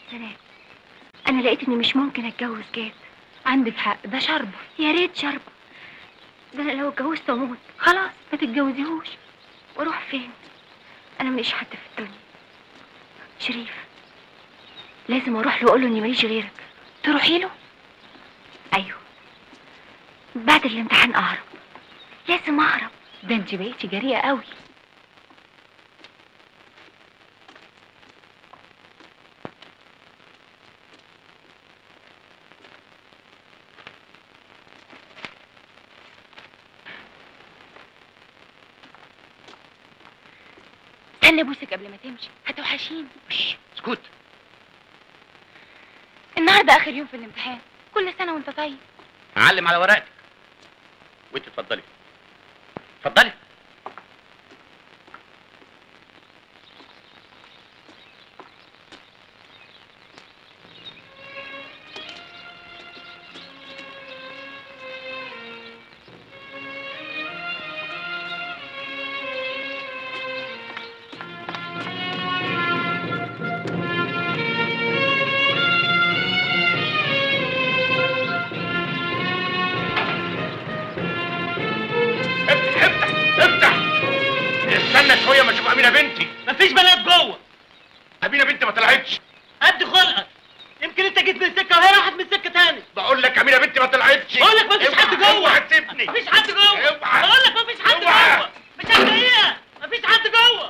سناء انا لقيت اني مش ممكن اتجوز جاد عندك حق ده شربة يا ريت شربة ده انا لو اتجوزت اموت خلاص ما تتجوزيهوش واروح فين انا ماليش حد في الدنيا شريف لازم اروح له واقول له اني ماليش غيرك تروحي له ايوه بعد الامتحان اهرب لازم اهرب ده انت بقيتي جريئة قوي استنى ابوسك قبل ما تمشي هتوحشيني اسكت النهارده اخر يوم في الامتحان كل سنه وانت طيب هعلم على ورقتك وانت اتفضلي اتفضلي افتح افتح افتح استنى شويه ما اشوف امينه بنتي مفيش بنات جوه امينه بنتي ما طلعتش قد خلقك يمكن انت جيت من سكه وهي راحت من سكه تاني بقول لك امينه بنتي ما طلعتش بقول لك مفيش حد جوه اوعى تسيبني مفيش حد جوه اوعى. بقول لك مفيش حد اوعى. جوه مش هتلاقيها مفيش حد جوه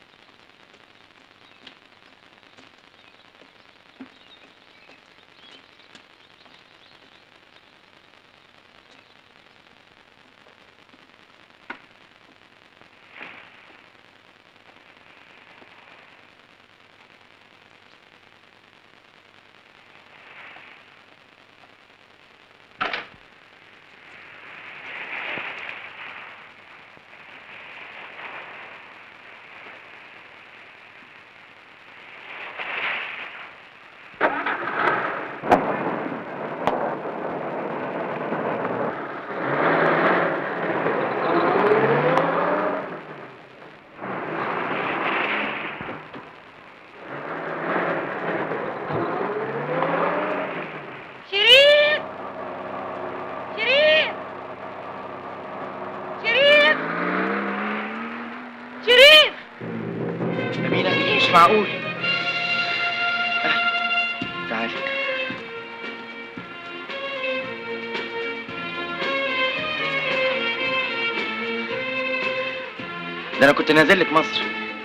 شريف شريف شريف شريف أمينة مش معقول أهلا تعالي ده أنا كنت نازل لك مصر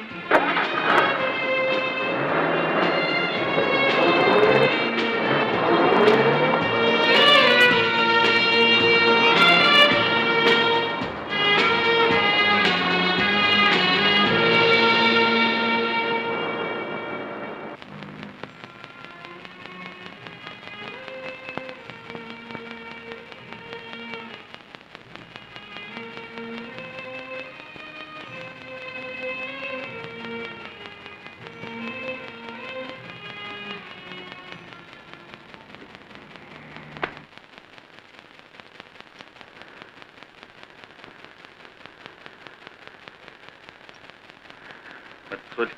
ما تدخلي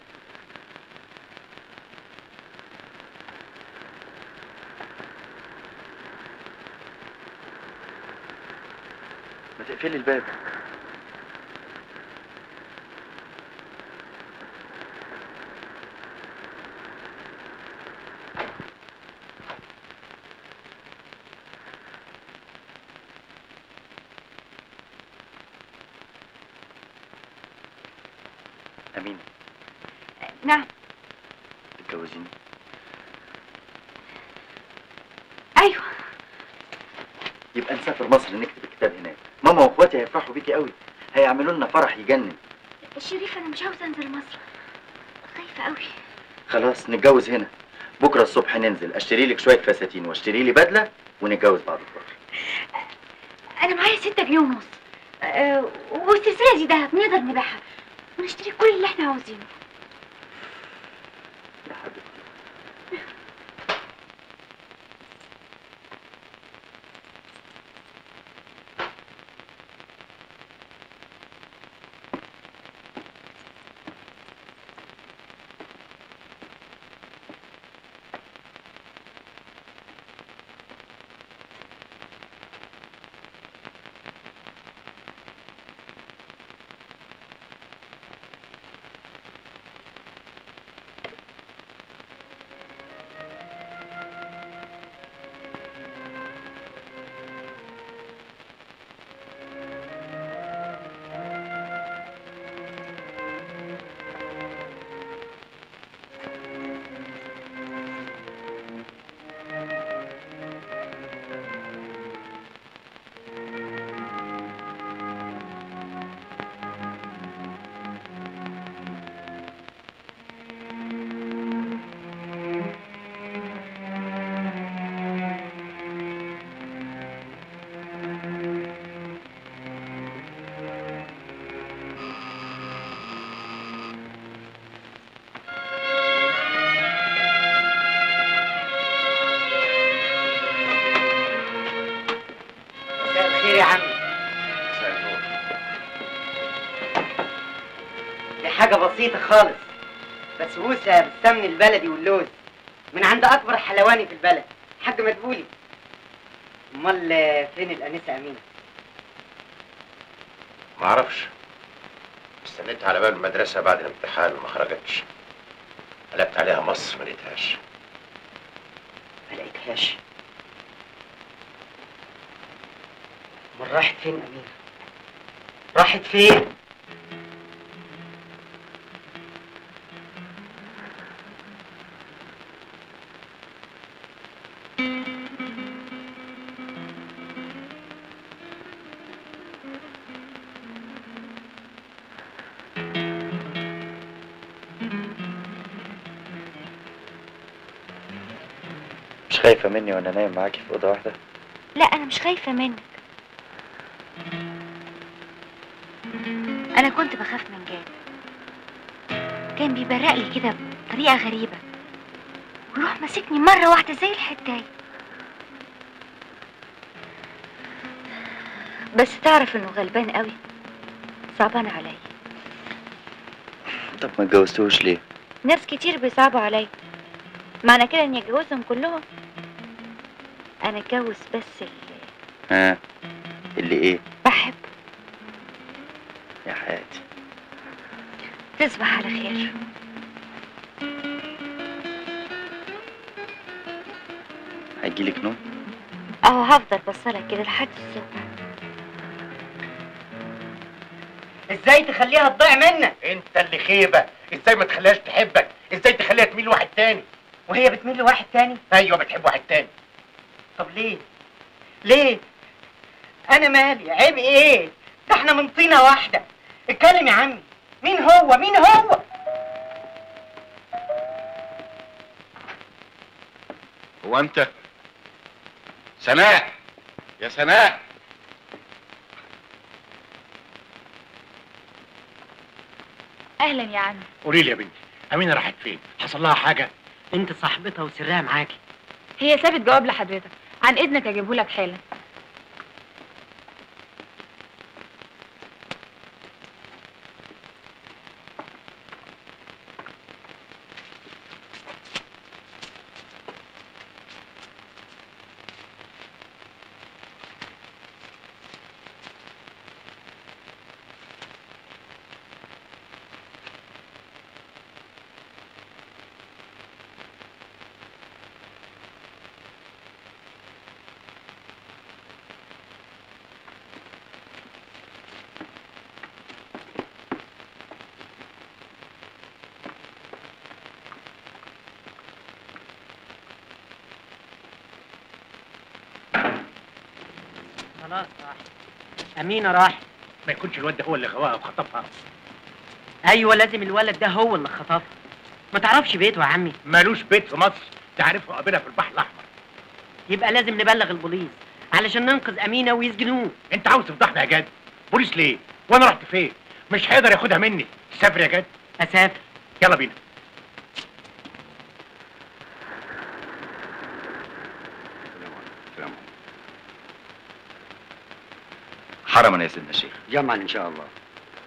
ما تقفلي الباب أمينة نعم تتجوزيني ايوه يبقى نسافر مصر نكتب الكتاب هناك ماما واخواتي هيفرحوا بيكي قوي هيعملوا لنا فرح يجنن شريف انا مش عاوزه انزل مصر خايفه قوي خلاص نتجوز هنا بكره الصبح ننزل اشتري لك شويه فساتين واشتري لي بدله ونتجوز بعد الظهر انا معايا ستة جنيه ونص أه والسلسله دي دهب نقدر نبيعها ونشتري كل اللي احنا عاوزينه يا حبيبتي حاجة بسيطة خالص بسبوسة بالسمن البلدي واللوز من عند أكبر حلواني في البلد حاج مدبولي أمال آه، فين الأنسة أمينة؟ ما اعرفش استنيت على باب المدرسة بعد الامتحان وما خرجتش قلبت عليها مصر ما لقيتهاش ما لقيتهاش أمال راحت فين أمينة؟ راحت فين؟ مش خايفة مني وانا نايم معاكي في أوضة واحدة لا انا مش خايفه منك انا كنت بخاف من جاد كان بيبرق لي كده بطريقه غريبه ويروح ماسكني مره واحده زي الحدايه بس تعرف انه غلبان قوي صعبان عليا طب ما اتجوزتوش ليه؟ ناس كتير بيصعبوا عليا معنى كده اني اتجوزهم كلهم انا اتجوز بس اللي ها اللي ايه؟ بحبه يا حياتي تصبح على خير هيجيلك نوم؟ اهو هفضل بصلك كده لحد الصبح إزاي تخليها تضيع منك؟ انت اللي خيبة ازاي ما تخليهاش تحبك ازاي تخليها تميل لواحد تاني وهي بتميل لواحد تاني؟ ايوه بتحب واحد تاني طب ليه؟ ليه؟ أنا مالي؟ عيب إيه؟ ده إحنا من طينة واحدة اتكلم يا عمي مين هو؟ مين هو؟ هو انت سناء يا سناء اهلا يا عم قولي لي يا بنتي امينه راحت فين حصل لها حاجه أنت صاحبتها وسرها معاكي هي سابت جواب لحضرتك عن اذنك اجيبه لك حالا خلاص راح أمينة راح ما يكونش الواد ده هو اللي غواها وخطفها أيوة لازم الولد ده هو اللي خطفها ما تعرفش بيته يا عمي مالوش بيت في مصر تعرفه قابلها في البحر الاحمر يبقى لازم نبلغ البوليس علشان ننقذ أمينة ويسجنوه انت عاوز تفضحنا يا جد بوليس ليه وانا رحت فين مش هيقدر ياخدها مني تسافر يا جد أسافر يلا بينا حرما يا سيدنا الشيخ جمعا ان شاء الله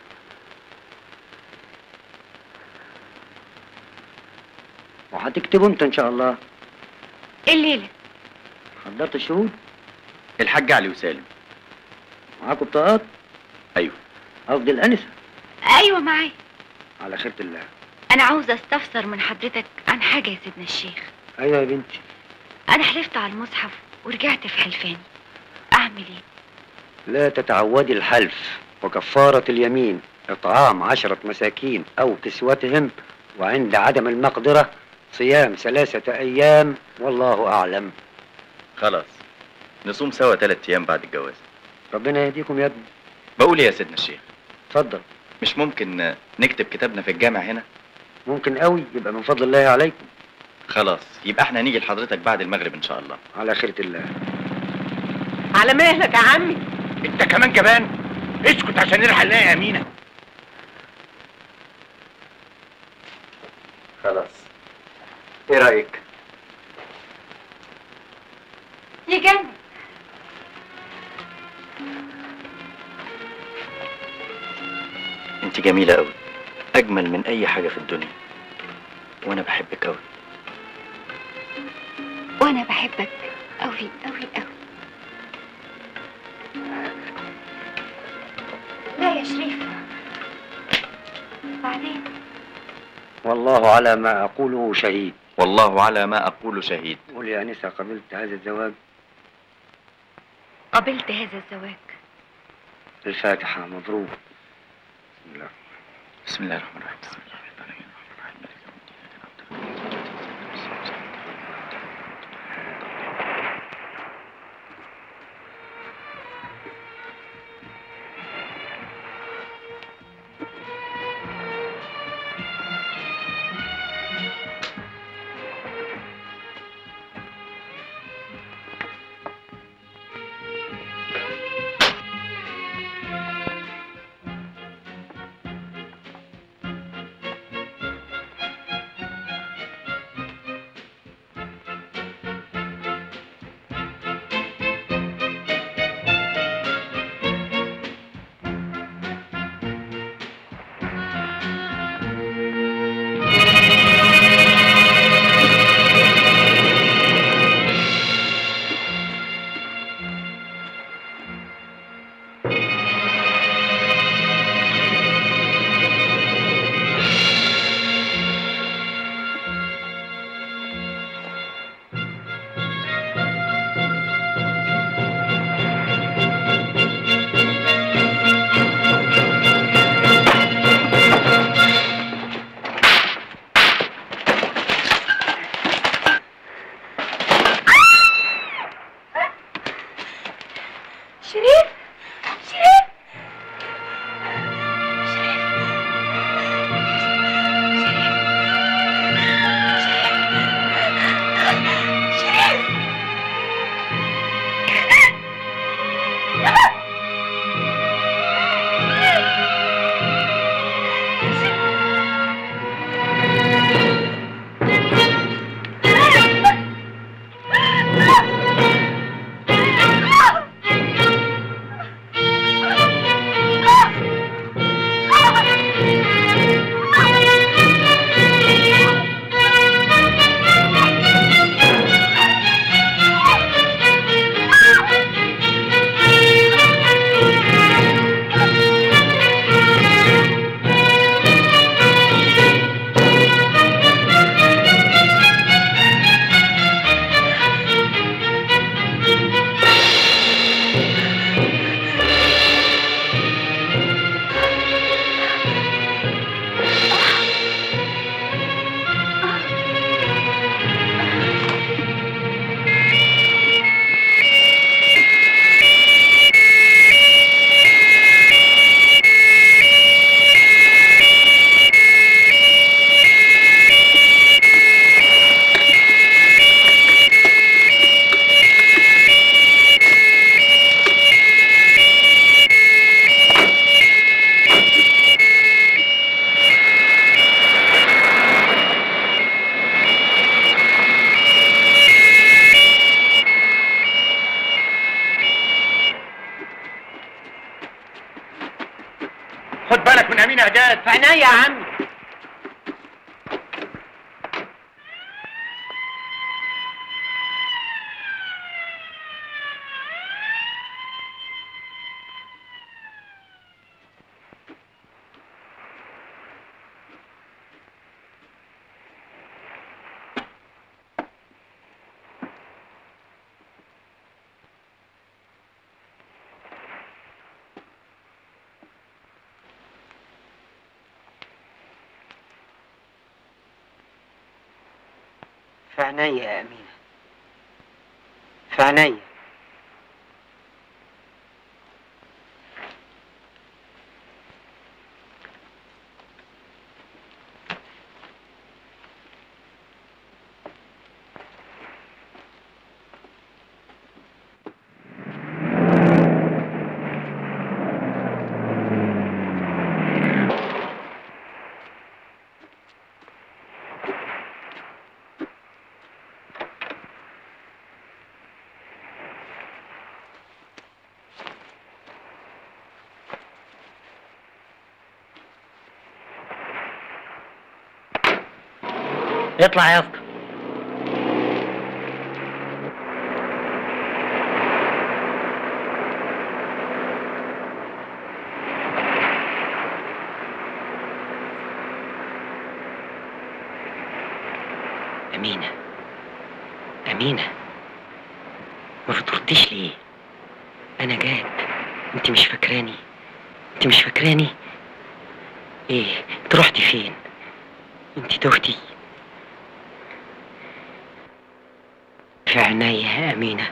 وهتكتبوا امتى ان شاء الله ايه الليله حضرت الشهود الحاج علي وسالم معاكم بطاقات ايوه قصدي الانسه ايوه معايا على خيرة الله انا عاوزه استفسر من حضرتك عن حاجه يا سيدنا الشيخ ايوه يا بنتي انا حلفت على المصحف ورجعت في حلفاني اعمل ايه لا تتعودي الحلف وكفارة اليمين إطعام عشرة مساكين أو كسوتهم وعند عدم المقدرة صيام ثلاثة أيام والله أعلم خلاص نصوم سوا ثلاث ايام بعد الجواز ربنا يهديكم يا ابني بقول يا سيدنا الشيخ اتفضل مش ممكن آه، نكتب كتابنا في الجامع هنا ممكن قوي يبقى من فضل الله عليكم خلاص يبقى احنا هنيجي لحضرتك بعد المغرب ان شاء الله على خيرة الله على مهلك يا عمي انت كمان جبان اسكت عشان نلحق نلاقي يا امينه خلاص ايه رايك يجنن انت جميله قوي اجمل من اي حاجه في الدنيا وانا بحبك قوي وانا بحبك قوي قوي قوي لا يا شريف بعدين والله على ما أقوله شهيد والله على ما اقول شهيد قول يا أنسة قبلت هذا الزواج قبلت هذا الزواج الفاتحة مضروب بسم الله بسم الله الرحمن الرحيم بسم الله الرحمن الرحيم مالك يوم الدين إياك نعبد شريف شريف خد بالك من امين اعداد في عينيا يا عم في عينيا يا أمينة في عينيا اطلع يا اسطى أمينة أمينة ما بترديش ليه أنا جاد أنت مش فاكراني أنت مش فاكراني إيه أنت رحتي فين أنت تهتي في عينيا يا أمينة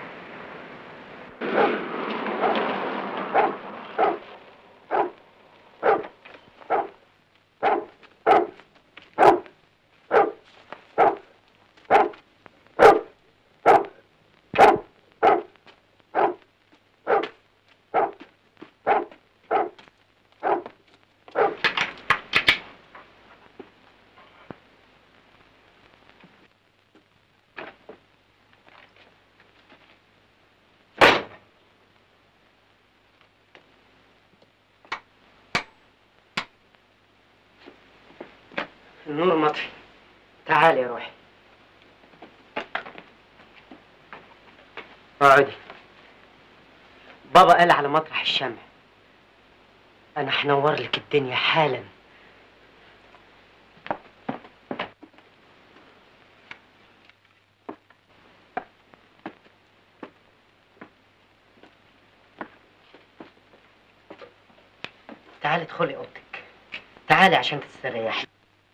النور مطفي تعال يا روحي اقعدي بابا قال على مطرح الشمع انا هنور لك الدنيا حالا تعالي ادخلي اوضتك تعالي عشان تستريحي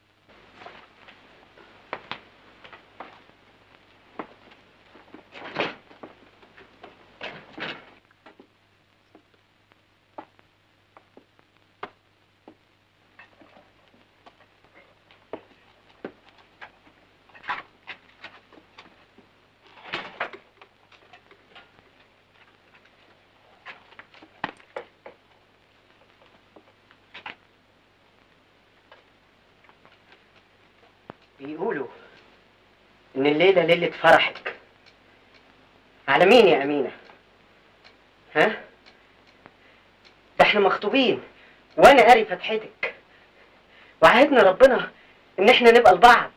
بيقولوا إن الليلة ليلة فرحك على مين يا أمينة؟ ها؟ ده احنا مخطوبين وأنا قاري فتحتك وعهدنا ربنا إن احنا نبقى لبعض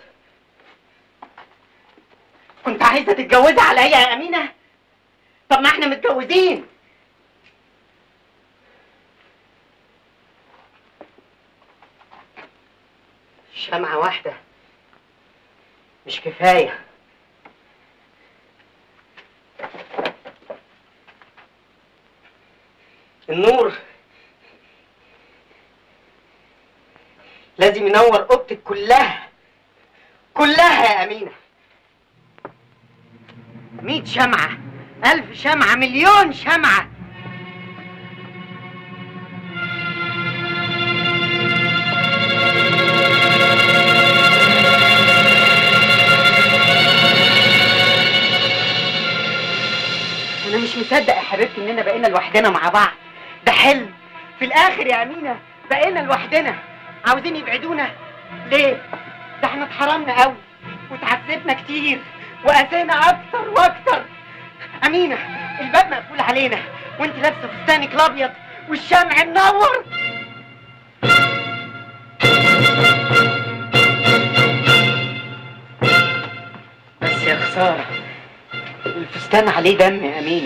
كنت عايزة تتجوزي عليا يا أمينة؟ طب ما احنا متجوزين شمعة واحدة مش كفاية النور لازم ينور اوضتك كلها كلها يا أمينة مية شمعة ألف شمعة مليون شمعة أنا مش مصدق يا حبيبتي إننا بقينا لوحدنا مع بعض ده حلم في الآخر يا أمينة بقينا لوحدنا عاوزين يبعدونا ليه؟ ده احنا اتحرمنا قوي وتعذبنا كتير وقاسينا أكتر وأكتر أمينة الباب مقفول علينا وأنت لابسة فستانك الأبيض والشمع منور بس يا خسارة الفستان عليه دم يا أمينة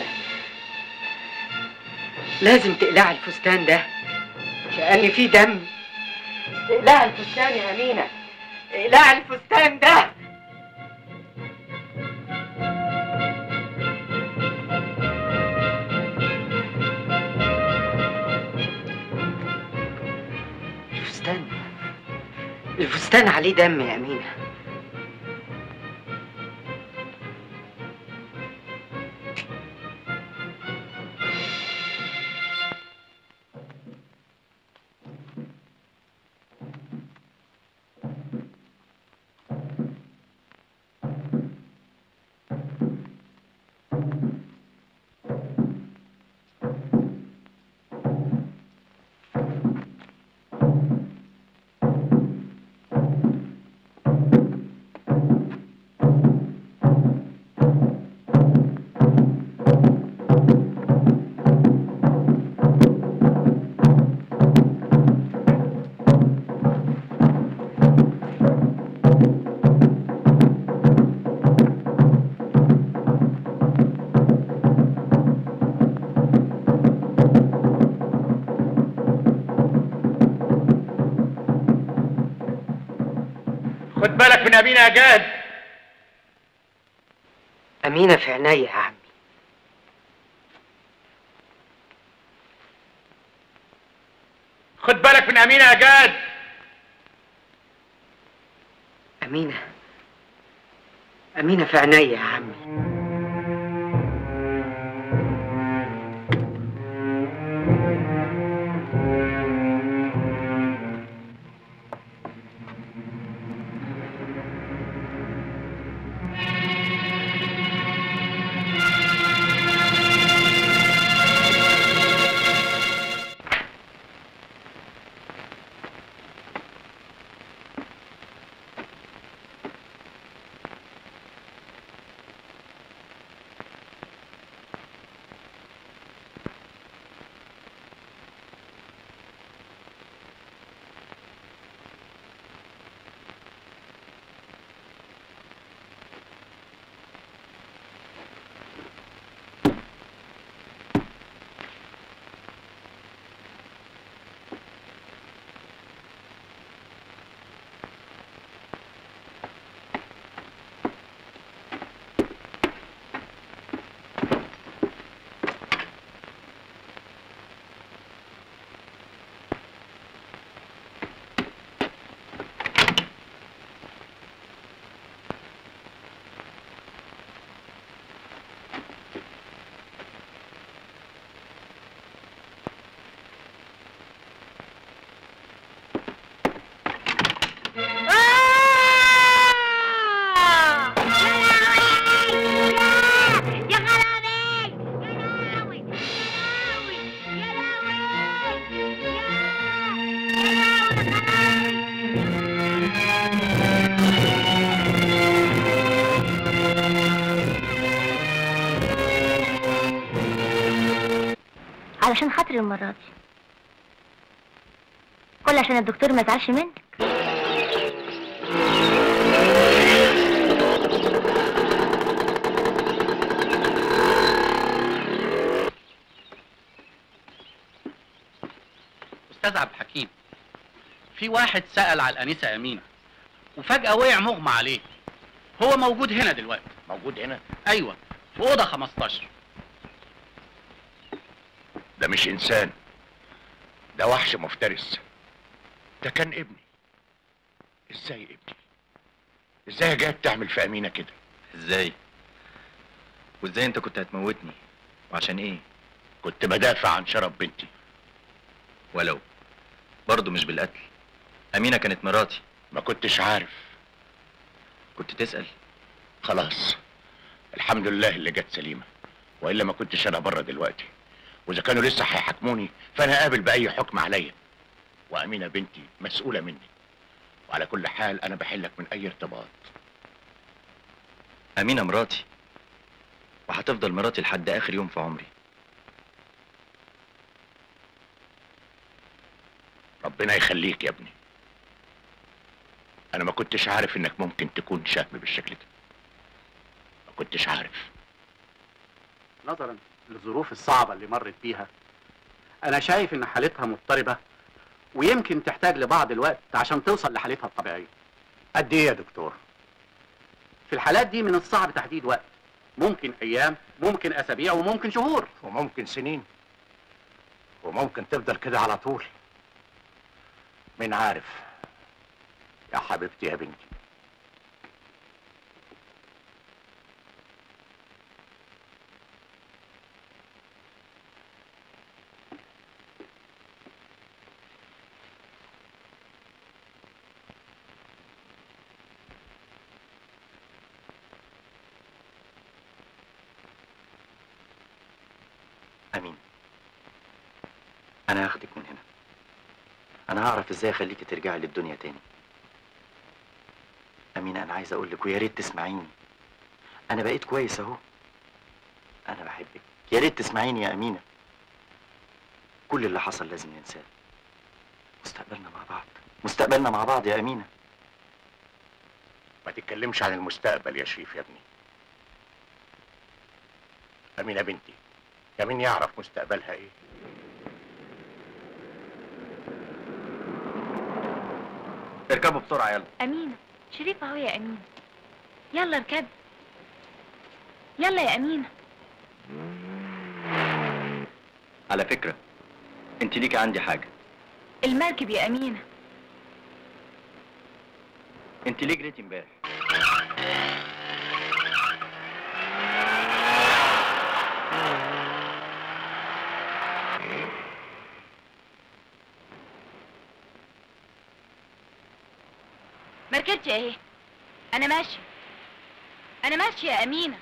لازم تقلعي الفستان ده لأن فيه دم اقلعي الفستان يا أمينة اقلعي الفستان ده الفستان الفستان عليه دم يا أمينة بالك من امينه يا جاد أمينة في عينيا يا عمي خد بالك من امينه يا جاد أمينة أمينة في عينيا يا عمي يا خرابي يا لهوي يا لهوي يا علشان خاطري المرة دي كل عشان الدكتور ما يزعلش منك استاذ عبد الحكيم في واحد سأل على الأنسة أمينة وفجأة وقع مغمى عليه هو موجود هنا دلوقتي موجود هنا أيوة في أوضة 15 ده مش انسان ده وحش مفترس ده كان ابني ازاي ابني ازاي يا جاد تعمل في امينه كده ازاي وازاي انت كنت هتموتني وعشان ايه كنت بدافع عن شرف بنتي ولو برضه مش بالقتل امينه كانت مراتي ما كنتش عارف كنت تسال خلاص الحمد لله اللي جت سليمه والا ما كنتش انا بره دلوقتي واذا كانوا لسه هيحاكموني فانا قابل باي حكم عليا وامينه بنتي مسؤوله مني وعلى كل حال انا بحلك من اي ارتباط امينه مراتي وهتفضل مراتي لحد اخر يوم في عمري ربنا يخليك يا ابني انا ما كنتش عارف انك ممكن تكون شهم بالشكل ده ما كنتش عارف نظرا للظروف الصعبة اللي مرت بيها أنا شايف إن حالتها مضطربة ويمكن تحتاج لبعض الوقت عشان توصل لحالتها الطبيعية قد ايه يا دكتور في الحالات دي من الصعب تحديد وقت ممكن أيام ممكن أسابيع وممكن شهور وممكن سنين وممكن تفضل كده على طول مين عارف يا حبيبتي يا بنتي امين انا هاخدك من هنا انا هعرف ازاي اخليكي ترجعي للدنيا تاني امين انا عايز اقول لك ويا ريت تسمعيني انا بقيت كويس اهو انا بحبك يا ريت تسمعيني يا امينه كل اللي حصل لازم ننساه مستقبلنا مع بعض مستقبلنا مع بعض يا امينه ما تتكلمش عن المستقبل يا شريف يا ابني أمينة بنتي يا مين يعرف مستقبلها ايه اركبوا بسرعه يلا أمينة شريف اهو يا امين يلا اركبي يلا يا امينه على فكرة انت ليكي عندي حاجة المركب يا امينه انت ليه جريتي امبارح مركبتي اهي انا ماشيه انا ماشيه يا امينه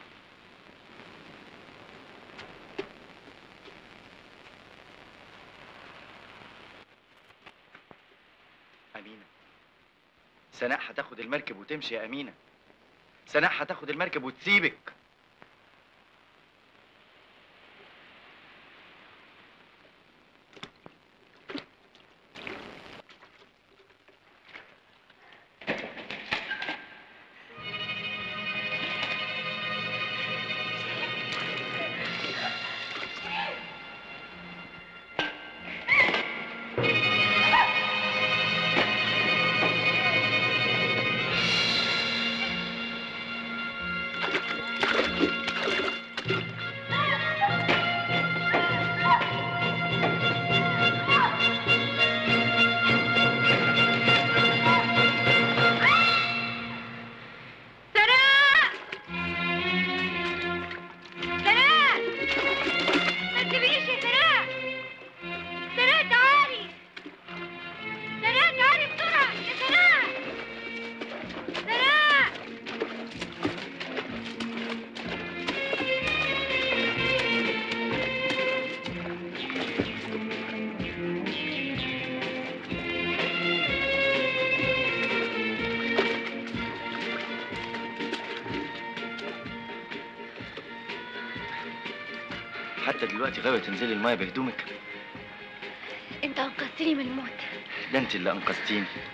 أمينة سناء هتاخد المركب وتمشي يا أمينة سناء هتاخد المركب وتسيبك سناء سناء ما تسيبينيش يا سناء سناء تعالي سناء تعالي بسرعة يا سناء سناء حتى دلوقتي غاوية تنزلي المايه بهدومك انت انقذتني من الموت ده انت اللي انقذتيني